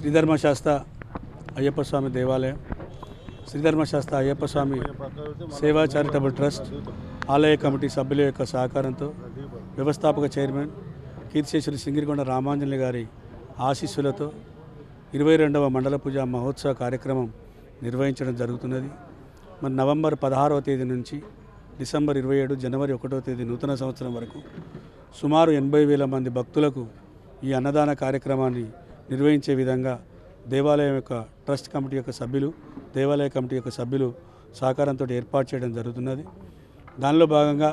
శ్రీధర్మశాస్త్ర అయ్యప్ప స్వామి దేవాలయం శ్రీధర్మశాస్త్ర అయ్యప్ప స్వామి సేవా charitable trust ఆలయ కమిటీ సభ్యుల యొక్క సహకారంతో వ్యవస్థాపక చైర్మన్ కీర్తిశేషులు సింగిరికొండ రామాంజలి గారి ఆశీస్సులతో ఇరవై రెండవ మండల పూజ మహోత్సవ కార్యక్రమం నిర్వహించడం జరుగుతున్నది మరి నవంబర్ పదహారవ తేదీ నుంచి డిసెంబర్ ఇరవై ఏడు జనవరి ఒకటవ తేదీ నూతన సంవత్సరం వరకు సుమారు ఎనభై వేల మంది భక్తులకు ఈ అన్నదాన కార్యక్రమాన్ని నిర్వహించే విధంగా దేవాలయం యొక్క ట్రస్ట్ కమిటీ యొక్క సభ్యులు దేవాలయ కమిటీ యొక్క సభ్యులు సహకారంతో ఏర్పాటు చేయడం జరుగుతున్నది దానిలో భాగంగా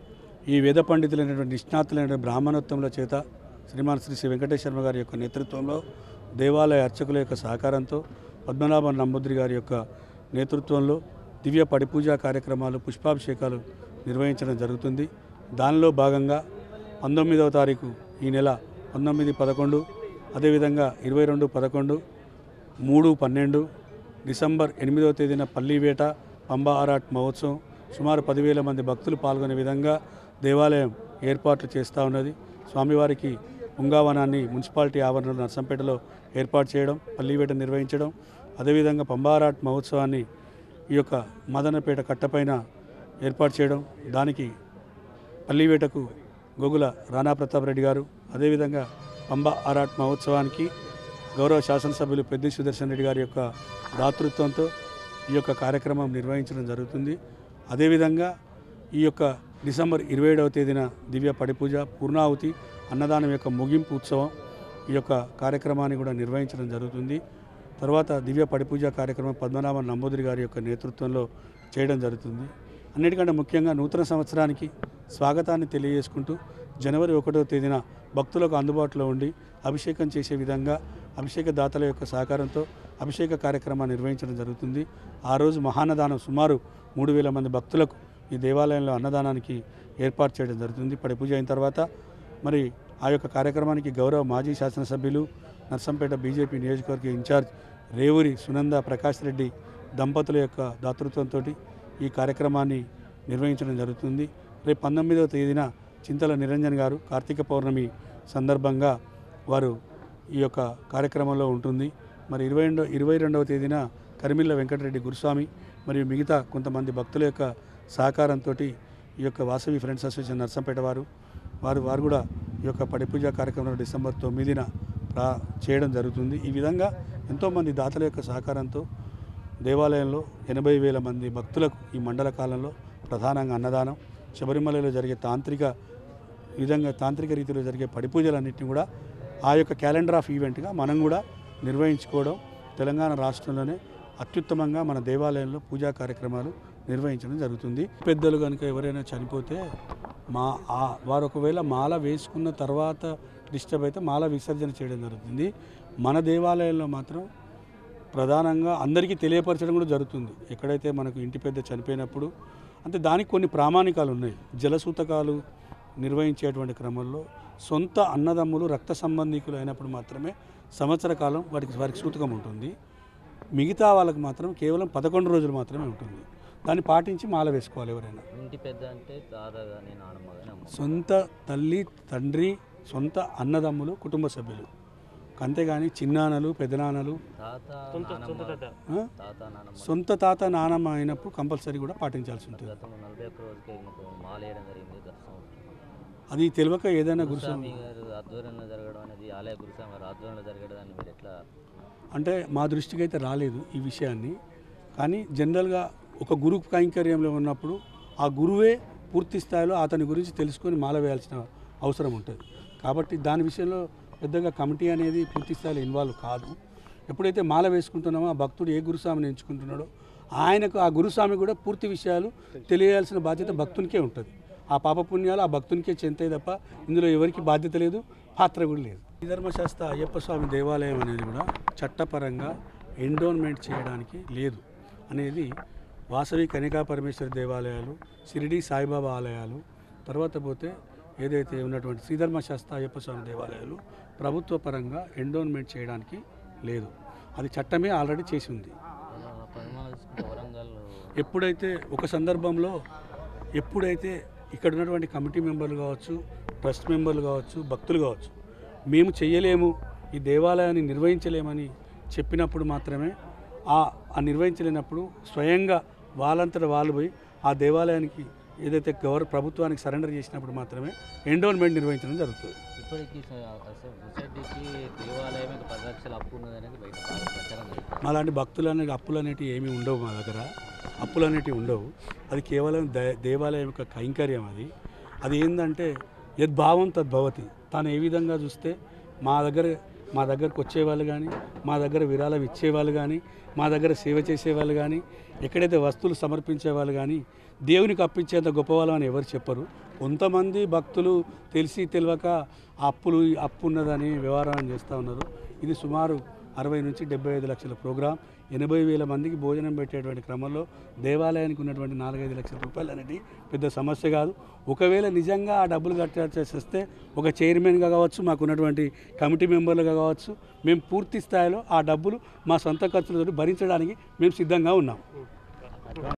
ఈ వేద పండితులైనటువంటి నిష్ణాతులైన బ్రాహ్మణోత్వంల చేత శ్రీమాన్ శ్రీ శ్రీ వెంకటేశ్వర గారి యొక్క నేతృత్వంలో దేవాలయ అర్చకుల యొక్క సహకారంతో పద్మనాభ నంబుద్రి గారి యొక్క నేతృత్వంలో దివ్య పడిపూజా కార్యక్రమాలు పుష్పాభిషేకాలు నిర్వహించడం జరుగుతుంది దానిలో భాగంగా పంతొమ్మిదవ తారీఖు ఈ నెల పంతొమ్మిది పదకొండు అదేవిధంగా ఇరవై రెండు పదకొండు మూడు పన్నెండు డిసెంబర్ ఎనిమిదవ తేదీన పల్లివేట పంబా ఆరాట్ మహోత్సవం సుమారు పదివేల మంది భక్తులు పాల్గొనే విధంగా దేవాలయం ఏర్పాట్లు చేస్తూ ఉన్నది స్వామివారికి ఉంగావనాన్ని మున్సిపాలిటీ ఆవరణలో నర్సంపేటలో ఏర్పాటు చేయడం పల్లివేట నిర్వహించడం అదేవిధంగా పంబారాట్ మహోత్సవాన్ని ఈ యొక్క మదనపేట కట్టపైన ఏర్పాటు చేయడం దానికి పల్లివేటకు గోగుల రాణా ప్రతాప్ రెడ్డి గారు అదేవిధంగా పంబ ఆరాట్ మహోత్సవానికి గౌరవ శాసనసభ్యులు పెద్ది సుదర్శన్ రెడ్డి గారి యొక్క దాతృత్వంతో ఈ యొక్క కార్యక్రమం నిర్వహించడం జరుగుతుంది అదేవిధంగా ఈ యొక్క డిసెంబర్ ఇరవై ఏడవ తేదీన దివ్య పడిపూజ పూర్ణాహుతి అన్నదానం యొక్క ముగింపు ఉత్సవం ఈ యొక్క కార్యక్రమాన్ని కూడా నిర్వహించడం జరుగుతుంది తర్వాత దివ్య పడిపూజ కార్యక్రమం పద్మనాభ నంబూదిరి గారి యొక్క నేతృత్వంలో చేయడం జరుగుతుంది అన్నిటికంటే ముఖ్యంగా నూతన సంవత్సరానికి స్వాగతాన్ని తెలియజేసుకుంటూ జనవరి ఒకటో తేదీన భక్తులకు అందుబాటులో ఉండి అభిషేకం చేసే విధంగా అభిషేక దాతల యొక్క సహకారంతో అభిషేక కార్యక్రమాన్ని నిర్వహించడం జరుగుతుంది ఆ రోజు మహాన్నదానం సుమారు మూడు వేల మంది భక్తులకు ఈ దేవాలయంలో అన్నదానానికి ఏర్పాటు చేయడం జరుగుతుంది పడి పూజ అయిన తర్వాత మరి ఆ యొక్క కార్యక్రమానికి గౌరవ మాజీ శాసనసభ్యులు నర్సంపేట బీజేపీ నియోజకవర్గ ఇన్ఛార్జ్ రేవూరి సునంద ప్రకాష్ రెడ్డి దంపతుల యొక్క దాతృత్వంతో ఈ కార్యక్రమాన్ని నిర్వహించడం జరుగుతుంది రేపు పంతొమ్మిదవ తేదీన చింతల నిరంజన్ గారు కార్తీక పౌర్ణమి సందర్భంగా వారు ఈ యొక్క కార్యక్రమంలో ఉంటుంది మరి ఇరవై రెండో ఇరవై రెండవ తేదీన కరిమిల్ల వెంకటరెడ్డి గురుస్వామి మరియు మిగతా కొంతమంది భక్తుల యొక్క సహకారంతో ఈ యొక్క వాసవి ఫ్రెండ్స్ అసోసియేషన్ నర్సంపేట వారు వారు వారు కూడా ఈ యొక్క పడిపూజ కార్యక్రమం డిసెంబర్ తొమ్మిదిన ప్రా చేయడం జరుగుతుంది ఈ విధంగా ఎంతోమంది దాతల యొక్క సహకారంతో దేవాలయంలో ఎనభై వేల మంది భక్తులకు ఈ మండల కాలంలో ప్రధానంగా అన్నదానం శబరిమలలో జరిగే తాంత్రిక ఈ విధంగా తాంత్రిక రీతిలో జరిగే పడిపూజలన్నింటినీ కూడా ఆ యొక్క క్యాలెండర్ ఆఫ్ ఈవెంట్గా మనం కూడా నిర్వహించుకోవడం తెలంగాణ రాష్ట్రంలోనే అత్యుత్తమంగా మన దేవాలయంలో పూజా కార్యక్రమాలు నిర్వహించడం జరుగుతుంది పెద్దలు కనుక ఎవరైనా చనిపోతే మా ఆ- వారు ఒకవేళ మాల వేసుకున్న తర్వాత డిస్టర్బ్ అయితే మాల విసర్జన చేయడం జరుగుతుంది మన దేవాలయంలో మాత్రం ప్రధానంగా అందరికీ తెలియపరచడం కూడా జరుగుతుంది ఎక్కడైతే మనకు ఇంటి పెద్ద చనిపోయినప్పుడు అంటే దానికి కొన్ని ప్రామాణికాలు ఉన్నాయి జలసూతకాలు నిర్వహించేటువంటి క్రమంలో సొంత అన్నదమ్ములు రక్త సంబంధికులు అయినప్పుడు మాత్రమే సంవత్సర కాలం వారికి వారికి సూతకం ఉంటుంది మిగతా వాళ్ళకి మాత్రం కేవలం పదకొండు రోజులు మాత్రమే ఉంటుంది దాన్ని పాటించి మాల వేసుకోవాలి ఎవరైనా ఇంటి పెద్ద అంటే తాత కానీ నానమ్మ కానీ అమ్మ సొంత తల్లి తండ్రి సొంత అన్నదమ్ములు కుటుంబ సభ్యులు అంతేగాని చిన్నాన్నలు పెదనాన్నలు తాత నానమ్మ ఆ? తాత నానమ్మ సొంత తాత నానమ్మ అయినప్పుడు కంపల్సరీ కూడా పాటించాల్సి ఉంటుంది గతంలో నలభై ఒక్క రోజుకే మాకు మాల వేయడం జరిగింది గత సంవత్సరం అది తెలియక ఏదైనా గురుస్వామి గురుస్వామి గారు ఆధ్వర్యంలో జరగడం అనేది ఆలయ గురుస్వామి గారు ఆధ్వర్యంలో జరగడం దాన్ని మీరు ఎట్లా అంటే మా దృష్టికి అయితే రాలేదు ఈ విషయాన్ని కానీ జనరల్గా ఒక గురు కైంకర్యంలో ఉన్నప్పుడు ఆ గురువే పూర్తి స్థాయిలో అతని గురించి తెలుసుకొని మాల వేయాల్సిన అవసరం ఉంటుంది కాబట్టి దాని విషయంలో పెద్దగా కమిటీ అనేది పూర్తి స్థాయిలో ఇన్వాల్వ్ కాదు ఎప్పుడైతే మాల వేసుకుంటున్నామో ఆ భక్తుడు ఏ గురుస్వామిని ఎంచుకుంటున్నాడో ఆయనకు ఆ గురుస్వామి కూడా పూర్తి విషయాలు తెలియాల్సిన బాధ్యత భక్తునికే ఉంటుంది ఆ పాపపుణ్యాలు ఆ భక్తునికే చెంతాయి తప్ప ఇందులో ఎవరికి బాధ్యత లేదు పాత్ర కూడా లేదు ధర్మశాస్త్ర అయ్యప్ప స్వామి దేవాలయం అనేది కూడా చట్టపరంగా ఎండోన్మెంట్ చేయడానికి లేదు అనేది వాసవి కనికా పరమేశ్వరి దేవాలయాలు షిరిడి సాయిబాబా ఆలయాలు తర్వాత పోతే ఏదైతే ఉన్నటువంటి శ్రీధర్మశాస్త్ర అయ్యప్ప స్వామి దేవాలయాలు ప్రభుత్వ పరంగా ఎండోన్మెంట్ చేయడానికి లేదు అది చట్టమే ఆల్రెడీ చేసి ఉంది ఇలా పరిమాణం తీసుకుంటే వరంగల్ ఎప్పుడైతే ఒక సందర్భంలో ఎప్పుడైతే ఇక్కడ ఉన్నటువంటి కమిటీ మెంబర్లు కావచ్చు ట్రస్ట్ మెంబర్లు కావచ్చు భక్తులు కావచ్చు మేము చేయలేము ఈ దేవాలయాన్ని నిర్వహించలేమని చెప్పినప్పుడు మాత్రమే ఆ ఆ నిర్వహించలేనప్పుడు స్వయంగా వాళ్ళంతట వాళ్ళు పోయి ఆ దేవాలయానికి ఏదైతే గవర్ ప్రభుత్వానికి సరెండర్ చేసినప్పుడు మాత్రమే ఎండోన్మెంట్ నిర్వహించడం జరుగుతుంది ఇప్పటికీ స- అసలు సొసైటీకి దేవాలయం ఇంకా పది లక్షల అప్పు ఉన్నది అనేది బయట బాగా ప్రచారం జరుగుతుంది మాలాంటి భక్తులు అనేది అప్పులు అనేటివి ఏమీ ఉండవు మా దగ్గర అప్పులు అనేటివి ఉండవు అది కేవలం దే- దేవాలయం యొక్క కైంకర్యం అది అది ఏంటంటే యద్భావం తద్భవతి తాను ఏ విధంగా చూస్తే మా దగ్గర మా దగ్గరకు వచ్చేవాళ్ళు కానీ మా దగ్గర విరాళం ఇచ్చేవాళ్ళు కానీ మా దగ్గర సేవ చేసేవాళ్ళు కానీ ఎక్కడైతే వస్తువులు సమర్పించే వాళ్ళు కానీ దేవునికి అప్పించేంత గొప్పవాళ్ళం అని ఎవరు చెప్పరు కొంతమంది భక్తులు తెలిసి తెలియక ఆ అప్పులు ఈ అప్పు ఉన్నదని వ్యవహారం చేస్తూ ఉన్నారు ఇది సుమారు అరవై నుంచి డెబ్బై ఐదు లక్షల ప్రోగ్రాం ఎనభై వేల మందికి భోజనం పెట్టేటువంటి క్రమంలో దేవాలయానికి ఉన్నటువంటి నాలుగైదు లక్షల రూపాయలు అనేది పెద్ద సమస్య కాదు ఒకవేళ నిజంగా ఆ డబ్బులు కట్టాల్సి వస్తే ఒక చైర్మన్గా కావచ్చు మాకు ఉన్నటువంటి కమిటీ మెంబర్లుగా కావచ్చు మేము పూర్తి స్థాయిలో ఆ డబ్బులు మా సొంత ఖర్చులతో భరించడానికి మేము సిద్ధంగా ఉన్నాం